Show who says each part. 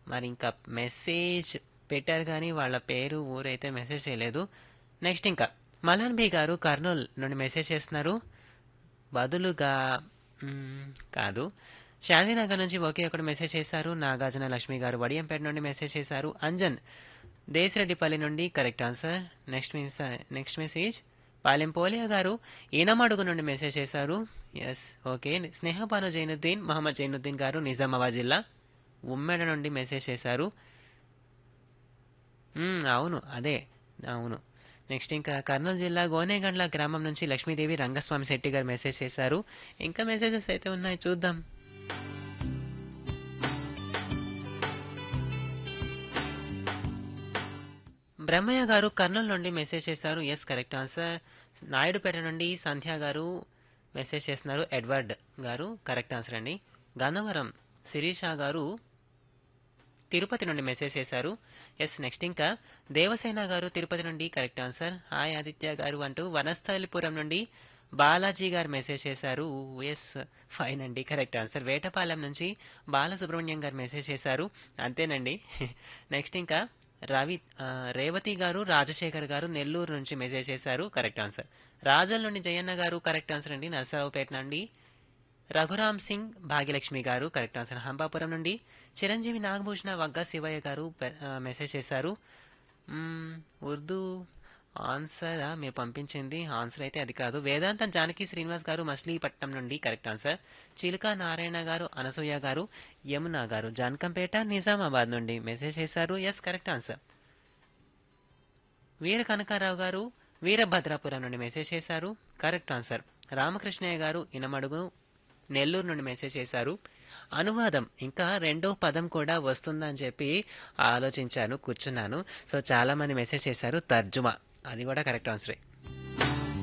Speaker 1: మరి ఇంకా మెసేజ్ పెట్టారు కానీ వాళ్ళ పేరు ఊరైతే మెసేజ్ చేయలేదు నెక్స్ట్ ఇంకా మలన్ బి గారు కర్నూల్ నుండి మెసేజ్ చేస్తున్నారు బదులుగా మ్మ్, కాదు శాంతినగర్ నుంచి ఒకే ఒకటి మెసేజ్ చేశారు నాగార్జున లక్ష్మి గారు వడియంపేట నుండి మెసేజ్ చేశారు అంజన్ దేశరెడ్డిపల్లి నుండి correct answer next means next message Palem Polia గారు ఈనమడుగు నుండి మెసేజ్ చేశారు ఎస్ ఓకే స్నేహపాను జైనుద్దీన్ మహమ్మద్ జైనుద్దీన్ గారు నిజామాబాద్ జిల్లా ఉమ్మెడ నుండి మెసేజ్ చేశారు మ్మ్, అవును అదే అవును నెక్స్ట్ ఇంకా కర్నూలు జిల్లా గోనేగండ్ల గ్రామం నుంచి లక్ష్మీదేవి రంగస్వామి శెట్టి గారు మెసేజ్ చేశారు ఇంకా మెసేజెస్ అయితే ఉన్నాయి చూద్దాం బ్రహ్మయ్య గారు కర్నూలు నుండి మెసేజ్ చేశారు ఎస్ కరెక్ట్ ఆన్సర్ నాయుడుపేట నుండి సంధ్య గారు మెసేజ్ చేస్తున్నారు ఎడ్వర్డ్ గారు కరెక్ట్ ఆన్సర్ అండి గన్నవరం శిరీష గారు తిరుపతి నుండి మెసేజ్ చేశారు ఎస్ నెక్స్ట్ ఇంకా దేవసేన గారు తిరుపతి నుండి కరెక్ట్ ఆన్సర్ హాయ్ ఆదిత్య గారు అంటూ వనస్థలిపురం నుండి బాలాజీ గారు మెసేజ్ చేశారు ఎస్ ఫైన్ అండి కరెక్ట్ ఆన్సర్ వేటపాలెం నుంచి బాలసుబ్రహ్మణ్యం గారు మెసేజ్ చేశారు అంతేనండి నెక్స్ట్ ఇంకా రవి ఆ, రేవతి గారు రాజశేఖర్ గారు నెల్లూరు నుంచి మెసేజ్ చేశారు కరెక్ట్ ఆన్సర్ రాజల్ నుండి జయన్న గారు కరెక్ట్ ఆన్సర్ అండి నరసరావుపేట నుండి రఘురామ్ సింగ్ భాగ్యలక్ష్మి గారు కరెక్ట్ ఆన్సర్ హంపాపురం నుండి చిరంజీవి నాగభూషణ వగ్గ శివయ్య గారు పె- ఆ, మెసేజ్ చేశారు మ్మ్, ఉర్దూ ఆన్సర్ మీరు పంపించింది ఆన్సర్ అయితే అది కాదు వేదాంతం జానకి శ్రీనివాస్ గారు మచిలీపట్నం నుండి కరెక్ట్ ఆన్సర్ చిలుక నారాయణ గారు అనసూయ గారు యమున గారు జానకంపేట నిజామాబాద్ నుండి మెసేజ్ చేశారు yes correct answer Veera Kanakarao గారు వీరభద్రాపురం నుండి మెసేజ్ చేశారు కరెక్ట్ ఆన్సర్ రామకృష్ణయ్య గారు ఇనమడుగు నెల్లూరు నుండి మెసేజ్ చేశారు అనువాదం ఇంకా రెండో పదం కూడా వస్తుందని చెప్పి ఆలోచించాను కూర్చున్నాను సో చాలా మంది మెసేజ్ చేశారు తర్జుమా అది కూడా కరెక్ట్ ఆన్సరే